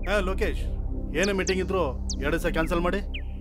ಏ ಲೋಕೇಶ್ ಏನೇ ಮೀಟಿಂಗ್ ಇದ್ರು ಎರಡು ದಿವಸ ಕ್ಯಾನ್ಸಲ್ ಮಾಡಿ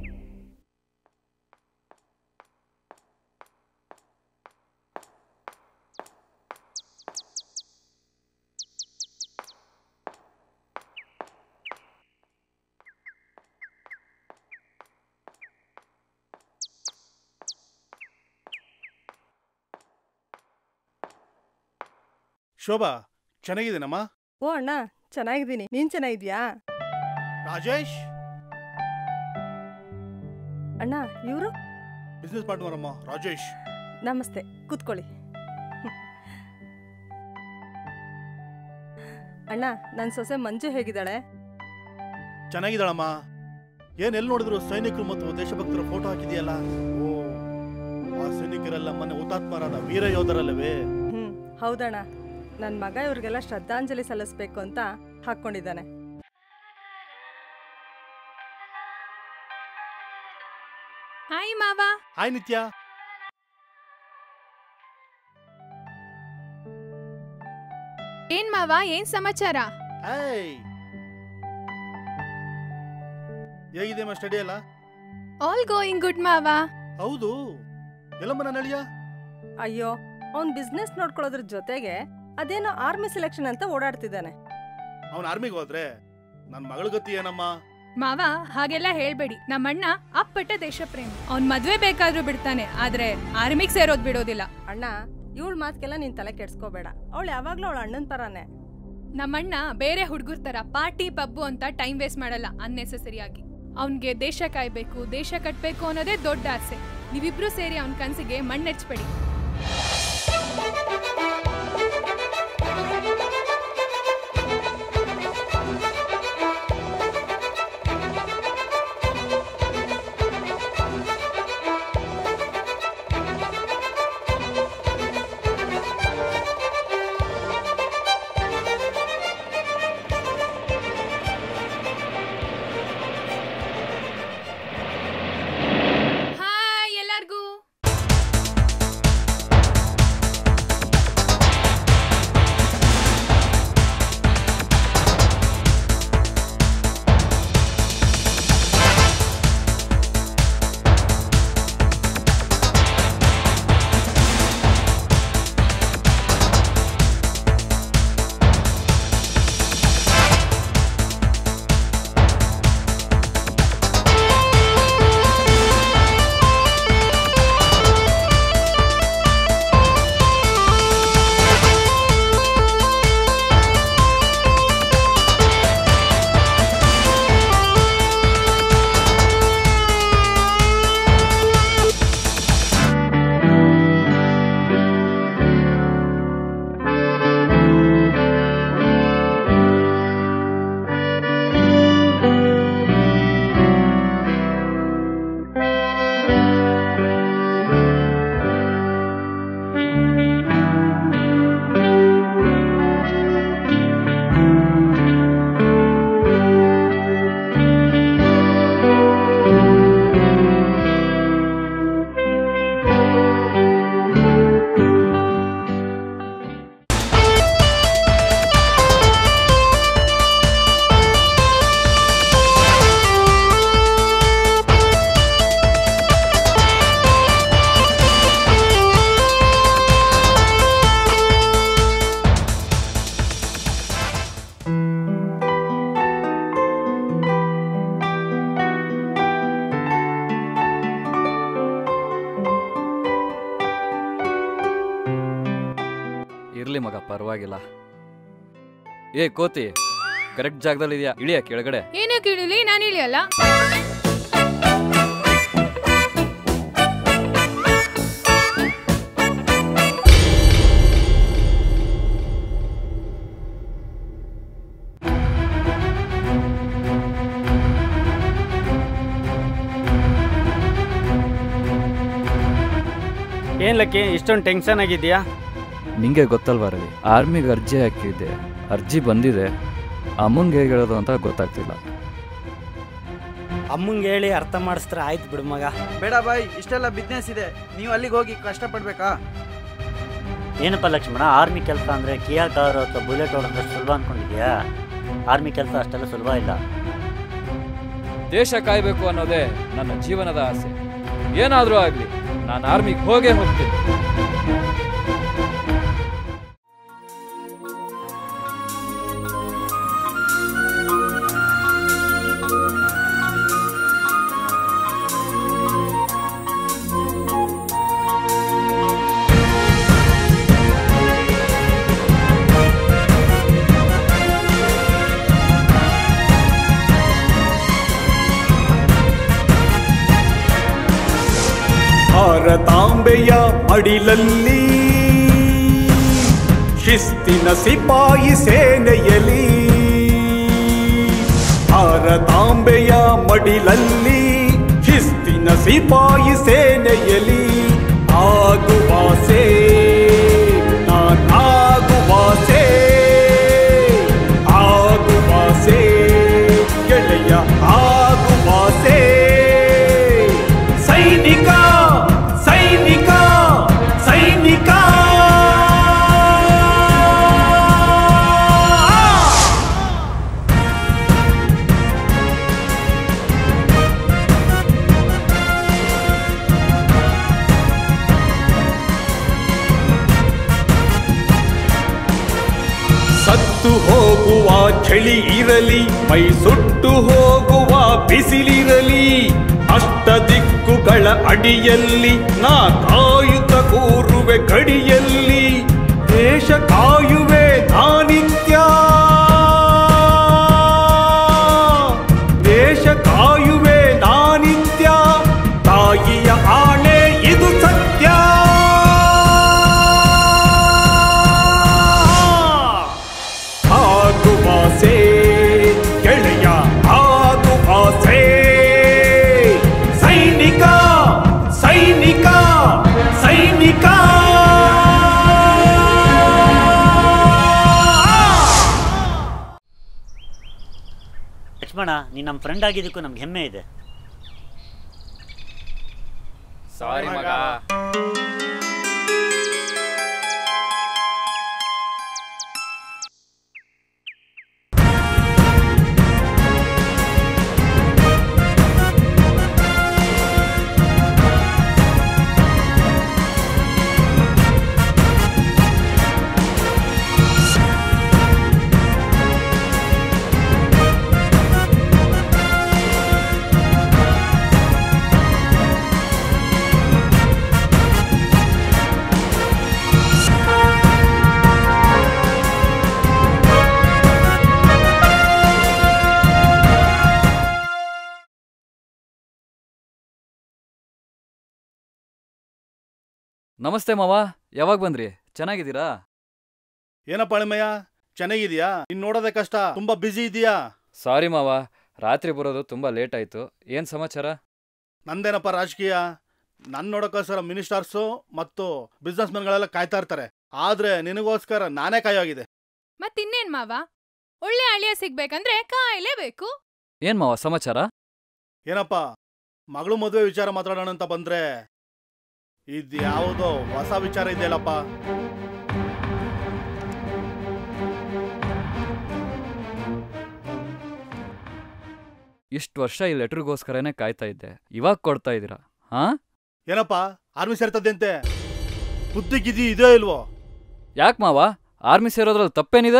ಶೋಭಾ ಚೆನ್ನಾಗಿದ್ದೀನಮ್ಮ ಓ ಅಣ್ಣ ಚೆನ್ನಾಗಿದ್ದೀನಿ ನೀನ್ ಚೆನ್ನಾಗಿದ್ಯಾ ರಾಜೇಶ್ ಅಣ್ಣ ಇವರು ಬಿಸ್ನೆಸ್ ಪಾರ್ಟ್ನರ್ ಅಮ್ಮ ರಾಜೇಶ್ ನಮಸ್ತೆ ಕೂತ್ಕೊಳ್ಳಿ ಅಣ್ಣ ನನ್ನ ಸೊಸೆ ಮಂಜು ಹೇಗಿದ್ದಾಳೆ ಚೆನ್ನಾಗಿದ್ದಾಳಮ್ಮ ಏನ್ ಎಲ್ಲಿ ನೋಡಿದ್ರು ಸೈನಿಕರು ಮತ್ತು ದೇಶಭಕ್ತರ ಫೋಟೋ ಹಾಕಿದೆಯಲ್ಲ ಓ ಆ ಸೈನಿಕರೆಲ್ಲ ಮೊನ್ನೆ ಹುತಾತ್ಮರಾದ ವೀರ ಯೋಧರಲ್ಲವೇ ಹ್ಮ್ ಹೌದಣ್ಣ ನನ್ನ ಮಗ ಇವ್ರಿಗೆಲ್ಲ ಶ್ರದ್ಧಾಂಜಲಿ ಸಲ್ಲಿಸ್ಬೇಕು ಅಂತ ಹಾಕ್ಕೊಂಡಿದ್ದಾನೆ ಹಾಯ್ ಮಾವ ಹಾಯ್ ನಿತ್ಯ ಏನ್ ಮಾವ ಏನ್ ಸಮಾಚಾರ ಹಾಯ್ ಹೇಗಿದೆ ಅಮ್ಮ ಸ್ಟಡಿ ಎಲ್ಲ ಆಲ್ ಗೋಯಿಂಗ್ ಗುಡ್ ಮಾವ ಹೌದು ಎಲ್ಲಮ್ಮ ನನ್ನ ಅಳಿಯ ಅಯ್ಯೋ ಅವ್ನ್ ಬಿಸ್ನೆಸ್ ನೋಡ್ಕೊಳ್ಳೋದ್ರ ಜೊತೆಗೆ ಅದೇನೋ ಆರ್ಮಿ ಸೆಲೆಕ್ಷನ್ ಅಂತ ಓಡಾಡ್ತಿದ್ದಾನೆ ಅವನ ಆರ್ಮಿಗೆ ಹೋದ್ರೆ ನನ್ನ ಮಗಳ ಗತಿ ಏನಮ್ಮ ಮಾವ ಹಾಗೆಲ್ಲ ಹೇಳ್ಬೇಡಿ ನಮ್ಮಣ್ಣ ಅಪ್ಪಟ್ಟ ದೇಶ ಪ್ರೇಮಿ ಅವ್ನ್ ಮದ್ವೆ ಬೇಕಾದ್ರೂ ಬಿಡ್ತಾನೆ ಆದ್ರೆ ಆರ್ಮಿಗ್ ಸೇರೋದ್ ಬಿಡೋದಿಲ್ಲ ಅಣ್ಣ ಇವಳ ಮಾತ್ಗೆಲ್ಲ ನೀನ್ ತಲೆ ಕೆಡ್ಸ್ಕೋಬೇಡ ಅವಳು ಯಾವಾಗ್ಲೂ ಅವಳ ಅಣ್ಣನ್ ತರಾನೇ ನಮ್ಮಣ್ಣ ಬೇರೆ ಹುಡುಗರ ತರ ಪಾರ್ಟಿ ಪಬ್ಬು ಅಂತ ಟೈಮ್ ವೇಸ್ಟ್ ಮಾಡಲ್ಲ ಅನ್ನೆಸೆಸರಿ ಆಗಿ ಅವ್ನ್ಗೆ ದೇಶ ಕಾಯ್ಬೇಕು ದೇಶ ಕಟ್ಬೇಕು ಅನ್ನೋದೇ ದೊಡ್ಡ ಆಸೆ ನೀವಿಬ್ರು ಸೇರಿ ಅವ್ನ ಕನ್ಸಿಗೆ ಮಣ್ಣೆಚ್ಬೇಡಿ ಹಾಯ್ ಎಲ್ಲಾರ್ಗೂ ಇರ್ಲಿ ಮಗ ಪರವಾಗಿಲ್ಲ ಏ ಕೋತಿ ಕರೆಕ್ಟ್ ಜಾಗದಲ್ಲಿ ಇದೆಯಾ ಇಳಿಯ ಕೆಳಗಡೆ ಏನೋ ಕೇಳಿಲಿ ನಾನು ಇಳಿಯಲ್ಲ ಏನ್ ಲಕ್ಕಿ ಇಷ್ಟೊಂದು ಟೆನ್ಷನ್ ಆಗಿದ್ಯಾ ನಿಂಗೆ ಗೊತ್ತಲ್ವಾ ರವಿ ಆರ್ಮಿಗೆ ಅರ್ಜಿ ಹಾಕಿದ್ದೆ ಅರ್ಜಿ ಬಂದಿದೆ ಅಮ್ಮಂಗೆ ಹೇಗೆ ಹೇಳೋದು ಅಂತ ಗೊತ್ತಾಗ್ತಿಲ್ಲ ಅಮ್ಮಂಗೆ ಹೇಳಿ ಅರ್ಥ ಮಾಡಿಸ್ತಾರೆ ಆಯ್ತು ಬಿಡು ಮಗ ಬೇಡ ಬಾಯ್ ಇಷ್ಟೆಲ್ಲ ಬಿಸ್ನೆಸ್ ಇದೆ ನೀವು ಅಲ್ಲಿಗೆ ಹೋಗಿ ಕಷ್ಟಪಡ್ಬೇಕಾ ಏನಪ್ಪ ಲಕ್ಷ್ಮಣ ಆರ್ಮಿ ಕೆಲಸ ಅಂದ್ರೆ ಕಿಯಾ ಕಾರು ಅಥವಾ ಬುಲೆಟ್ ಹೊಡೆದ್ರೆ ಸುಲಭ ಅನ್ಕೊಂಡಿದ್ಯಾ ಆರ್ಮಿ ಕೆಲಸ ಅಷ್ಟೆಲ್ಲ ಸುಲಭ ಇಲ್ಲ ದೇಶ ಕಾಯಬೇಕು ಅನ್ನೋದೇ ನನ್ನ ಜೀವನದ ಆಸೆ ಏನಾದರೂ ಆಗಲಿ ನಾನು ಆರ್ಮಿಗೆ ಹೋಗೇ ಹೋಗ್ತೀನಿ ಭಾರತಾಂಬೆಯ ಮಡಿಲಲ್ಲಿ ಶಿಸ್ತಿನ ಸಿಪಾಯಿ ಸೇನೆಯಲಿ ಭಾರತಾಂಬೆಯ ಮಡಿಲಲ್ಲಿ ಶಿಸ್ತಿನ ಸಿಪಾಯಿ ಸೇನೆಯಲಿ ಆಗುವಾಸೆ ನಾನಾಗುವಾಸೆ ಆಗುವಾಸೆ ಗೆಳೆಯ ಆಗುವಾಸೆ ಸೈನಿಕ ಸೈನಿಕ ಸೈನಿಕ ಸತ್ತು ಹೋಗುವ ಚಳಿ ಇರಲಿ ಮೈ ಸುಟ್ಟು ಹೋಗುವ ಬಿಸಿಲಿರಲಿ ಅಷ್ಟ ದಿಕ್ಕುಗಳ ಅಡಿಯಲ್ಲಿ ನಾ ಕಾಯುತ್ತ ಕೂರುವೆ ಗಡಿಯಲ್ಲಿ ದೇಶ ಕಾಯುವೆ ನಾನಿತ್ಯ ದೇಶ ಕಾಯುವೆ ನಾನಿತ್ಯ ತಾಯಿಯ ಆಣೆ ಇದು ಸತ್ಯ ಆಗುವಾಸೆ ಗೆಳೆಯ ಆಗುವಾಸೆ ಸೈನಿಕ ಸೈನಿಕ ಸೈನಿಕ ಲಕ್ಷ್ಮಣ ನೀನು ನಮ್ಮ ಫ್ರೆಂಡ್ ಆಗಿದ್ದಕ್ಕೂ ನಮ್ಗೆ ಹೆಮ್ಮೆ ಇದೆ ಸಾರಿ ಮಗ ನಮಸ್ತೆ ಮಾವ ಯಾವಾಗ ಬಂದ್ರಿ ಚೆನ್ನಾಗಿದ್ದೀರಾ ಏನಪ್ಪ ಅಳಿಮಯ್ಯ ಚೆನ್ನಾಗಿದ್ಯಾ ಇನ್ ನೋಡೋದೇ ಕಷ್ಟ ತುಂಬಾ ಬ್ಯುಸಿ ಇದೆಯಾ ಸಾರಿ ಮಾವ ರಾತ್ರಿ ಬರೋದು ತುಂಬ ಲೇಟ್ ಆಯಿತು ಏನು ಸಮಾಚಾರ ನಂದೇನಪ್ಪ ರಾಜಕೀಯ ನನ್ ನೋಡೋಕ್ಕೋಸ್ಕರ ಮಿನಿಸ್ಟರ್ಸು ಮತ್ತು ಬಿಸ್ನೆಸ್ ಮೆನ್ಗಳೆಲ್ಲ ಕಾಯ್ತಾ ಇರ್ತಾರೆ ಆದ್ರೆ ನಿನಗೋಸ್ಕರ ನಾನೇ ಕಾಯೋಗಿದೆ ಮತ್ತಿನ್ನೇನ್ ಮಾವ ಒಳ್ಳೆ ಅಳಿಯ ಸಿಗ್ಬೇಕಂದ್ರೆ ಕಾಯ್ಲೇಬೇಕು ಏನು ಮಾವ ಸಮಾಚಾರ ಏನಪ್ಪ ಮಗಳು ಮದುವೆ ವಿಚಾರ ಮಾತಾಡೋಣ ಅಂತ ಬಂದ್ರೆ ಇದ್ಯಾವುದೋ ಹೊಸ ವಿಚಾರ ಇದೆಯಲ್ಲಪ್ಪ ಇಷ್ಟು ವರ್ಷ ಈ ಲೆಟ್ರಿಗೋಸ್ಕರನೇ ಕಾಯ್ತಾ ಇದ್ದೆ ಇವಾಗ ಕೊಡ್ತಾ ಇದ್ದೀರಾ ಹಾಂ ಏನಪ್ಪ ಆರ್ಮಿ ಸೇರ್ತದಂತೆ ಬುದ್ಧಿ ಗಿದ್ದಿ ಇದೋ ಇಲ್ವೋ ಯಾಕೆ ಮಾವ ಆರ್ಮಿ ಸೇರೋದ್ರಲ್ಲಿ ತಪ್ಪೇನಿದೆ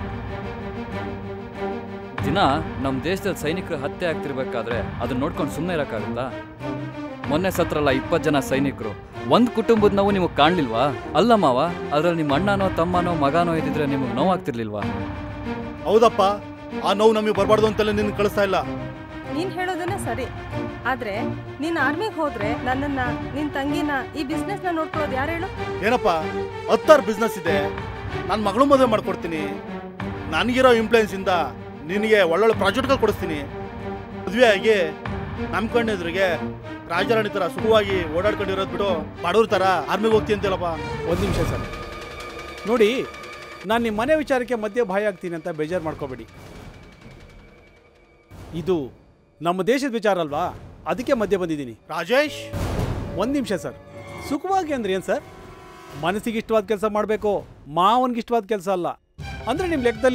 ದಿನ ನಮ್ಮ ದೇಶದಲ್ಲಿ ಸೈನಿಕರು ಹತ್ಯೆ ಆಗ್ತಿರ್ಬೇಕಾದ್ರೆ ಅದನ್ನ ನೋಡ್ಕೊಂಡು ಸುಮ್ಮನೆ ಇರೋಕ್ಕಾಗುತ್ತಾ ಮೊನ್ನೆ ಸತ್ರಲ್ಲ ಇಪ್ಪತ್ತು ಜನ ಸೈನಿಕರು ಒಂದು ಕುಟುಂಬದ ನೋವು ನಿಮಗೆ ಕಾಣಲಿಲ್ವಾ ಅಲ್ಲ ಮಾವ ಅದ್ರಲ್ಲಿ ನಿಮ್ಮ ಅಣ್ಣನೋ ತಮ್ಮನೋ ಮಗನೋ ಇದ್ದಿದ್ರೆ ನಿಮಗೆ ನೋವಾಗ್ತಿರ್ಲಿಲ್ವಾ ಹೌದಪ್ಪ ಆ ನೋವು ನಮಗೆ ಬರಬಾರ್ದು ಅಂತೆಲ್ಲ ನಿನ್ನ ಕಳಿಸ್ತಾ ಇಲ್ಲ ನೀನ್ ಹೇಳೋದನ್ನ ಸರಿ ಆದ್ರೆ ನೀನ್ ಆರ್ಮಿಗೆ ಹೋದ್ರೆ ನನ್ನನ್ನ ನಿನ್ ತಂಗಿನ ಈ ಬಿಸ್ನೆಸ್ ನ ನೋಡ್ಕೊಳ್ಳೋದು ಯಾರು ಹೇಳು ಏನಪ್ಪ ಹತ್ತಾರು ಬಿಸ್ನೆಸ್ ಇದೆ ನನ್ನ ಮಗಳು ಮದುವೆ ಮಾಡ್ಕೊಡ್ತೀನಿ ನನಗಿರೋ ಇನ್ಫ್ಲೂಯೆನ್ಸ್ ಇಂದ ನಿನಗೆ ಒಳ್ಳೊಳ್ಳೆ ಪ್ರಾಜೆಕ್ಟ್ಗಳು ಕೊಡಿಸ್ತೀನಿ ಮದುವೆ ಆಗಿ ನಮ್ಮ ಕಣ್ಣೆದುರಿಗೆ ರಾಜಾರಾಣಿ ಥರ ಸುಖವಾಗಿ ಓಡಾಡ್ಕೊಂಡಿರೋದು ಬಿಟ್ಟು ಬಡವ್ರ ಥರ ಆರ್ಮಿಗೆ ಹೋಗ್ತೀನಿ ಅಂತೀಯಲ್ಲಪ್ಪ ಒಂದು ನಿಮಿಷ ಸರ್ ನೋಡಿ ನಾನು ನಿಮ್ಮ ಮನೆ ವಿಚಾರಕ್ಕೆ ಮಧ್ಯೆ ಭಯ ಆಗ್ತೀನಿ ಅಂತ ಬೇಜಾರು ಮಾಡ್ಕೋಬೇಡಿ ಇದು ನಮ್ಮ ದೇಶದ ವಿಚಾರ ಅಲ್ವಾ ಅದಕ್ಕೆ ಮಧ್ಯೆ ಬಂದಿದ್ದೀನಿ ರಾಜೇಶ್ ಒಂದು ನಿಮಿಷ ಸರ್ ಸುಖವಾಗಿ ಅಂದ್ರೆ ಏನು ಸರ್ ಮನಸ್ಸಿಗೆ ಇಷ್ಟವಾದ ಕೆಲಸ ಮಾಡಬೇಕು ಮಾವನಿಗೆ ಇಷ್ಟವಾದ ಕೆಲಸ ಅಲ್ಲ ಅಂದರೆ ನಿಮ್ಮ ಲೆಕ್ಕದಲ್ಲಿ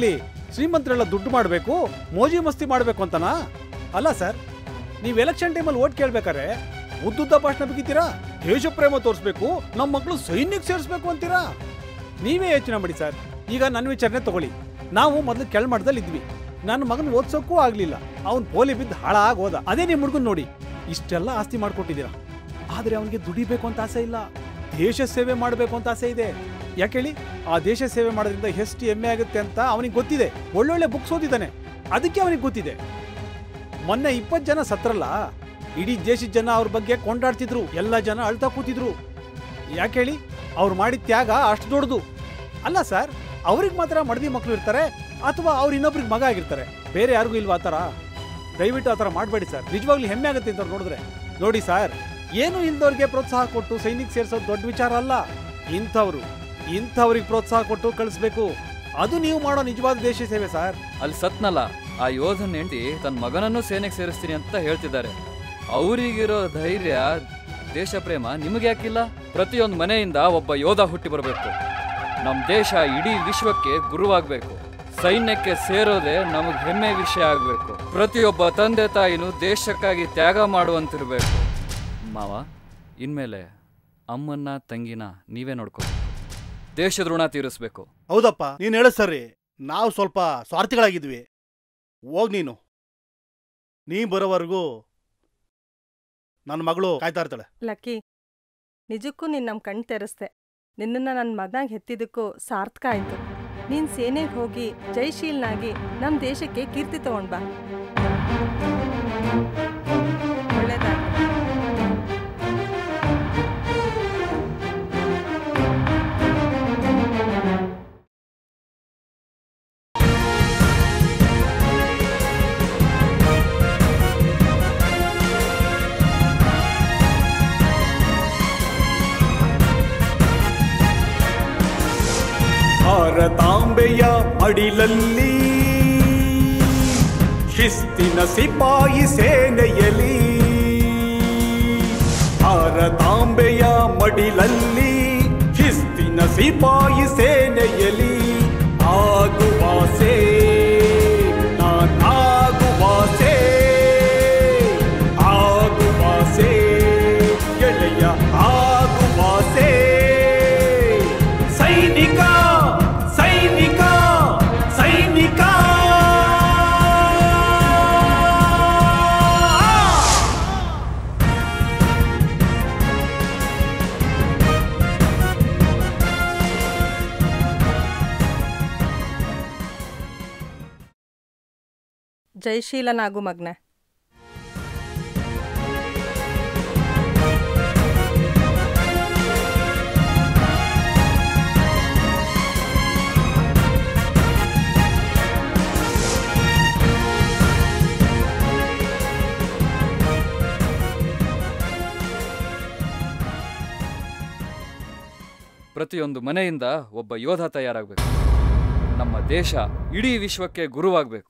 ಶ್ರೀಮಂತರೆಲ್ಲ ದುಡ್ಡು ಮಾಡಬೇಕು ಮೋಜಿ ಮಸ್ತಿ ಮಾಡಬೇಕು ಅಂತನಾ ಅಲ್ಲ ಸರ್ ನೀವು ಎಲೆಕ್ಷನ್ ಟೈಮಲ್ಲಿ ಓಟ್ ಕೇಳ್ಬೇಕಾರೆ ಉದ್ದುದ್ದ ಭಾಷಣ ಬಿಗಿತೀರಾ ದೇಶ ಪ್ರೇಮ ತೋರಿಸ್ಬೇಕು ನಮ್ಮ ಮಕ್ಕಳು ಸೈನ್ಯಕ್ಕೆ ಸೇರಿಸ್ಬೇಕು ಅಂತೀರಾ ನೀವೇ ಯೋಚನೆ ಮಾಡಿ ಸರ್ ಈಗ ನನ್ನ ವಿಚಾರಣೆ ತಗೊಳ್ಳಿ ನಾವು ಮೊದಲು ಕೆಳಮಟ್ಟದಲ್ಲಿ ಇದ್ವಿ ನನ್ನ ಮಗನ ಓದ್ಸೋಕ್ಕೂ ಆಗ್ಲಿಲ್ಲ ಅವನ್ ಪೋಲಿ ಬಿದ್ದು ಹಾಳಾಗಿ ಹೋದ ಅದೇ ನಿಮ್ಮ ಹುಡುಗನ್ ನೋಡಿ ಇಷ್ಟೆಲ್ಲ ಆಸ್ತಿ ಮಾಡ್ಕೊಟ್ಟಿದ್ದೀರಾ ಆದ್ರೆ ಅವನಿಗೆ ದುಡಿಬೇಕು ಅಂತ ಆಸೆ ಇಲ್ಲ ದೇಶ ಸೇವೆ ಮಾಡಬೇಕು ಅಂತ ಆಸೆ ಇದೆ ಯಾಕೆ ಹೇಳಿ ಆ ದೇಶ ಸೇವೆ ಮಾಡೋದ್ರಿಂದ ಎಷ್ಟು ಹೆಮ್ಮೆ ಆಗುತ್ತೆ ಅಂತ ಅವನಿಗೆ ಗೊತ್ತಿದೆ ಒಳ್ಳೊಳ್ಳೆ ಬುಕ್ಸ್ ಓದಿದ್ದಾನೆ ಅದಕ್ಕೆ ಅವನಿಗೆ ಗೊತ್ತಿದೆ ಮೊನ್ನೆ ಇಪ್ಪತ್ತು ಜನ ಸತ್ರಲ್ಲ ಇಡೀ ದೇಶದ ಜನ ಅವ್ರ ಬಗ್ಗೆ ಕೊಂಡಾಡ್ತಿದ್ರು ಎಲ್ಲ ಜನ ಅಳ್ತಾ ಕೂತಿದ್ರು ಯಾಕೆ ಹೇಳಿ ಅವ್ರು ಮಾಡಿದ ತ್ಯಾಗ ಅಷ್ಟು ದೊಡ್ಡದು ಅಲ್ಲ ಸರ್ ಅವ್ರಿಗೆ ಮಾತ್ರ ಮಡದಿ ಮಕ್ಕಳು ಇರ್ತಾರೆ ಅಥವಾ ಅವ್ರು ಇನ್ನೊಬ್ರಿಗೆ ಮಗ ಆಗಿರ್ತಾರೆ ಬೇರೆ ಯಾರಿಗೂ ಇಲ್ವಾ ಆ ಥರ ದಯವಿಟ್ಟು ಆ ಥರ ಮಾಡಬೇಡಿ ಸರ್ ನಿಜವಾಗ್ಲೂ ಹೆಮ್ಮೆ ಆಗುತ್ತೆ ಅಂತ ನೋಡಿದ್ರೆ ನೋಡಿ ಸರ್ ಏನು ಇಲ್ದವ್ರಿಗೆ ಪ್ರೋತ್ಸಾಹ ಕೊಟ್ಟು ಸೈನಿಕ್ ಸೇರ್ಸೋದು ದೊಡ್ಡ ವಿಚಾರ ಅಲ್ಲ ಇಂಥವ್ರು ಇಂಥವ್ರಿಗೆ ಪ್ರೋತ್ಸಾಹ ಕೊಟ್ಟು ಕಳಿಸ್ಬೇಕು ಅದು ನೀವು ಮಾಡೋ ನಿಜವಾದ ದೇಶ ಸೇವೆ ಸರ್ ಅಲ್ಲಿ ಸತ್ನಲ್ಲ ಆ ಯೋಧನ್ ಹೆಂಡತಿ ತನ್ನ ಮಗನನ್ನು ಸೇನೆಗೆ ಸೇರಿಸ್ತೀನಿ ಅಂತ ಹೇಳ್ತಿದ್ದಾರೆ ಅವರಿಗಿರೋ ಧೈರ್ಯ ದೇಶ ಪ್ರೇಮ ನಿಮಗೆ ಯಾಕಿಲ್ಲ ಪ್ರತಿಯೊಂದು ಮನೆಯಿಂದ ಒಬ್ಬ ಯೋಧ ಹುಟ್ಟಿ ಬರಬೇಕು ನಮ್ಮ ದೇಶ ಇಡೀ ವಿಶ್ವಕ್ಕೆ ಗುರುವಾಗಬೇಕು ಸೈನ್ಯಕ್ಕೆ ಸೇರೋದೇ ನಮಗೆ ಹೆಮ್ಮೆ ವಿಷಯ ಆಗಬೇಕು ಪ್ರತಿಯೊಬ್ಬ ತಂದೆ ತಾಯಿನೂ ದೇಶಕ್ಕಾಗಿ ತ್ಯಾಗ ಮಾಡುವಂತಿರ್ಬೇಕು ಮಾವ ಇನ್ಮೇಲೆ ಅಮ್ಮನ್ನ ತಂಗಿನ ನೀವೇ ನೋಡ್ಕೋಬೇಕು ದೇಶದ ಋಣ ತೀರಿಸ್ಬೇಕು ಹೌದಪ್ಪ ನೀನು ಹೇಳ ಸರಿ ನಾವು ಸ್ವಲ್ಪ ಸ್ವಾರ್ಥಿಗಳಾಗಿದ್ವಿ ಹೋಗ್ ನೀನು ನೀ ಬರೋವರೆಗೂ ನನ್ನ ಮಗಳು ಕಾಯ್ತಾ ಇರ್ತಾಳೆ ಲಕ್ಕಿ ನಿಜಕ್ಕೂ ನೀನು ನಮ್ಮ ಕಣ್ ತೆರೆಸ್ದೆ ನಿನ್ನನ್ನು ನನ್ನ ಮಗನಾಗಿ ಹೆತ್ತಿದ್ದಕ್ಕೂ ಸಾರ್ಥಕ ಆಯಿತು ನೀನು ಸೇನೆಗೆ ಹೋಗಿ ಜೈಶೀಲ್ನಾಗಿ ನಮ್ಮ ದೇಶಕ್ಕೆ ಕೀರ್ತಿ ತಗೊಂಡ್ ಬಾ ಒಳ್ಳೇದಾಗ್ಲಿ ಭಾರತಾಂಬೆಯ ಅಡಿಲಲ್ಲಿ ಶಿಸ್ತಿನ ಸಿಪಾಯಿ ಸೇನೆಯಲಿ ಭಾರತಾಂಬೆಯ ಮಡಿಲಲ್ಲಿ ಶಿಸ್ತಿನ ಸಿಪಾಯಿ ಸೇನೆಯಲಿ ಆಗುವಾಸೆ ನಾನಾಗುವಾಸೆ ಆಗುವಾಸೆ ಗೆಳೆಯ ಆಗುವಾಸೆ ಸೈನಿಕ ಸೈನಿಕ ಸೈನಿಕ ಜೈಶೀಲನಾಗು ಮಗ್ನೆ ಪ್ರತಿಯೊಂದು ಮನೆಯಿಂದ ಒಬ್ಬ ಯೋಧ ತಯಾರಾಗಬೇಕು ನಮ್ಮ ದೇಶ ಇಡೀ ವಿಶ್ವಕ್ಕೆ ಗುರುವಾಗಬೇಕು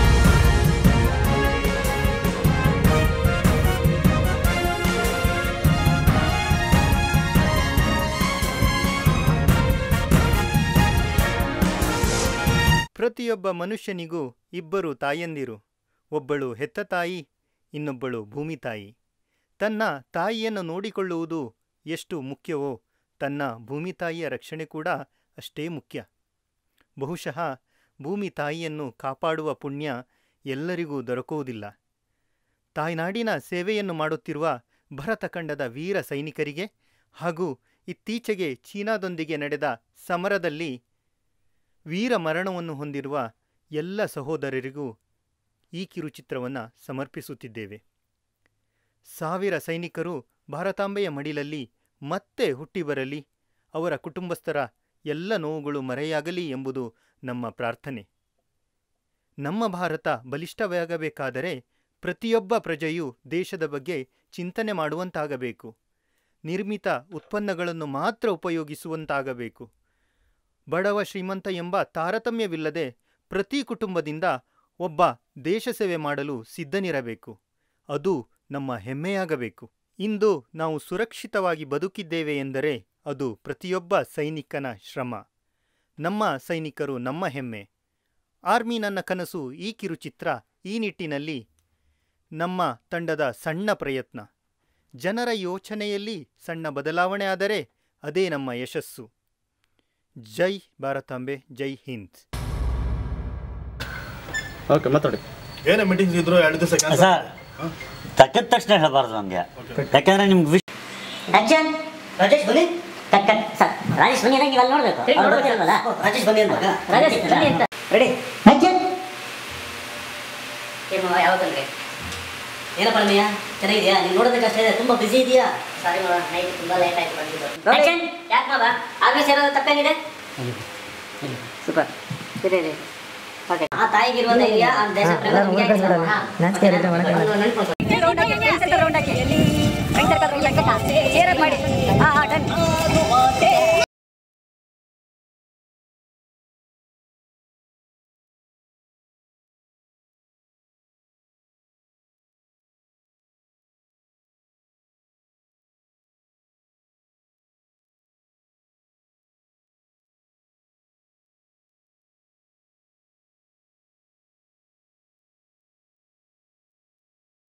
ಪ್ರತಿಯೊಬ್ಬ ಮನುಷ್ಯನಿಗೂ ಇಬ್ಬರು ತಾಯಂದಿರು ಒಬ್ಬಳು ಹೆತ್ತ ತಾಯಿ ಇನ್ನೊಬ್ಬಳು ಭೂಮಿ ತಾಯಿ ತನ್ನ ತಾಯಿಯನ್ನು ನೋಡಿಕೊಳ್ಳುವುದು ಎಷ್ಟು ಮುಖ್ಯವೋ ತನ್ನ ಭೂಮಿ ತಾಯಿಯ ರಕ್ಷಣೆ ಕೂಡ ಅಷ್ಟೇ ಮುಖ್ಯ ಬಹುಶಃ ಭೂಮಿ ತಾಯಿಯನ್ನು ಕಾಪಾಡುವ ಪುಣ್ಯ ಎಲ್ಲರಿಗೂ ದೊರಕುವುದಿಲ್ಲ ತಾಯ್ನಾಡಿನ ಸೇವೆಯನ್ನು ಮಾಡುತ್ತಿರುವ ಭರತಖಂಡದ ವೀರ ಸೈನಿಕರಿಗೆ ಹಾಗೂ ಇತ್ತೀಚೆಗೆ ಚೀನಾದೊಂದಿಗೆ ನಡೆದ ಸಮರದಲ್ಲಿ ವೀರ ಮರಣವನ್ನು ಹೊಂದಿರುವ ಎಲ್ಲ ಸಹೋದರರಿಗೂ ಈ ಕಿರುಚಿತ್ರವನ್ನು ಸಮರ್ಪಿಸುತ್ತಿದ್ದೇವೆ ಸಾವಿರ ಸೈನಿಕರು ಭಾರತಾಂಬೆಯ ಮಡಿಲಲ್ಲಿ ಮತ್ತೆ ಹುಟ್ಟಿ ಬರಲಿ ಅವರ ಕುಟುಂಬಸ್ಥರ ಎಲ್ಲ ನೋವುಗಳು ಮರೆಯಾಗಲಿ ಎಂಬುದು ನಮ್ಮ ಪ್ರಾರ್ಥನೆ ನಮ್ಮ ಭಾರತ ಬಲಿಷ್ಠವಾಗಬೇಕಾದರೆ ಪ್ರತಿಯೊಬ್ಬ ಪ್ರಜೆಯೂ ದೇಶದ ಬಗ್ಗೆ ಚಿಂತನೆ ಮಾಡುವಂತಾಗಬೇಕು ನಿರ್ಮಿತ ಉತ್ಪನ್ನಗಳನ್ನು ಮಾತ್ರ ಉಪಯೋಗಿಸುವಂತಾಗಬೇಕು ಬಡವ ಶ್ರೀಮಂತ ಎಂಬ ತಾರತಮ್ಯವಿಲ್ಲದೆ ಪ್ರತಿ ಕುಟುಂಬದಿಂದ ಒಬ್ಬ ದೇಶ ಸೇವೆ ಮಾಡಲು ಸಿದ್ಧನಿರಬೇಕು ಅದು ನಮ್ಮ ಹೆಮ್ಮೆಯಾಗಬೇಕು ಇಂದು ನಾವು ಸುರಕ್ಷಿತವಾಗಿ ಬದುಕಿದ್ದೇವೆ ಎಂದರೆ ಅದು ಪ್ರತಿಯೊಬ್ಬ ಸೈನಿಕನ ಶ್ರಮ ನಮ್ಮ ಸೈನಿಕರು ನಮ್ಮ ಹೆಮ್ಮೆ ಆರ್ಮಿ ನನ್ನ ಕನಸು ಈ ಕಿರುಚಿತ್ರ ಈ ನಿಟ್ಟಿನಲ್ಲಿ ನಮ್ಮ ತಂಡದ ಸಣ್ಣ ಪ್ರಯತ್ನ ಜನರ ಯೋಚನೆಯಲ್ಲಿ ಸಣ್ಣ ಬದಲಾವಣೆ ಆದರೆ ಅದೇ ನಮ್ಮ ಯಶಸ್ಸು ಜೈ ಭಾರತಾಂಬೆ ಜೈ ಹಿಂದ್ ಓಕೆ ಮಾತಾಡಿ ಏನೇ ಮೀಟಿಂಗ್ಸ್ ಇದ್ರು ಎರಡು ದಿವಸ ಸರ್ ತಕ್ಕದ ತಕ್ಷಣ ಹೇಳಬಾರ್ದು ನಮಗೆ ಯಾಕಂದ್ರೆ ನಿಮ್ಗೆ ವಿಷ್ ಆಕ್ಷನ್ ರಾಜೇಶ್ ಬನ್ನಿ ಕಟ್ ಕಟ್ ಸರ್ ರಾಜೇಶ್ ಬನ್ನಿ ನೀವು ಅಲ್ಲಿ ನೋಡ್ಬೇಕು ಅವ್ರು ಗೊತ್ತಿಲ್ವಲ್ಲ ರಾಜೇಶ್ ಬನ್ನಿ ಅಂತ ರಾಜೇಶ್ ಬನ್ನಿ ಅಂತ ರೆಡಿ ಆಕ್ಷನ್ ಏನು ಯಾವಾಗ ಬಂದ್ರಿ ಏನಪ್ಪ ಅಣ್ಣಯ್ಯ ಚೆನ್ನಾಗಿದೆಯಾ ನೀನು ನೋಡೋದಕ್ಕೆ ಅಷ್ಟೇ ಇದೆ ತುಂಬ ಬಿಸಿ ಇದೆಯಾ ಸಾರಿ ಮಾವ ನೈಟ್ ತುಂಬ ಲೇಟ್ ಆಯ್ತು ಬಂದಿದ್ದು ಆಕ್ಷನ್ ಯಾಕೆ ಮಾವ ಆರ್ಮಿ ಸೇರೋದು ತಪ್ಪೇನಿದೆ ಸೂಪರ್ ಇದೆ ಇದೆ ಓಕೆ ಆ ತಾಯಿಗೆ ಇರುವ ಧೈರ್ಯ ಆ ದೇಶ ಪ್ರೇಮ ನಿಮ್ಗೆ ಆಯ್ತು ಅಲ್ವಾ? ಹಾ. ಓಕೆ, ಒಂದು ನೆನ್ಪು ಮಾಡ್ಕೊಳ್ಳಿ. ರೌಂಡ್ ಹಾಕಿ ರೌಂಡ್ ಹಾಕಿ ಎಲ್ಲಿ ಫ್ರೆಂಡ್ ಸರ್ಕಲ್ ರೌಂಡ್ ಹಾಕಿ ಮಾಡಿ ಹಾ ಹಾ ಡನ್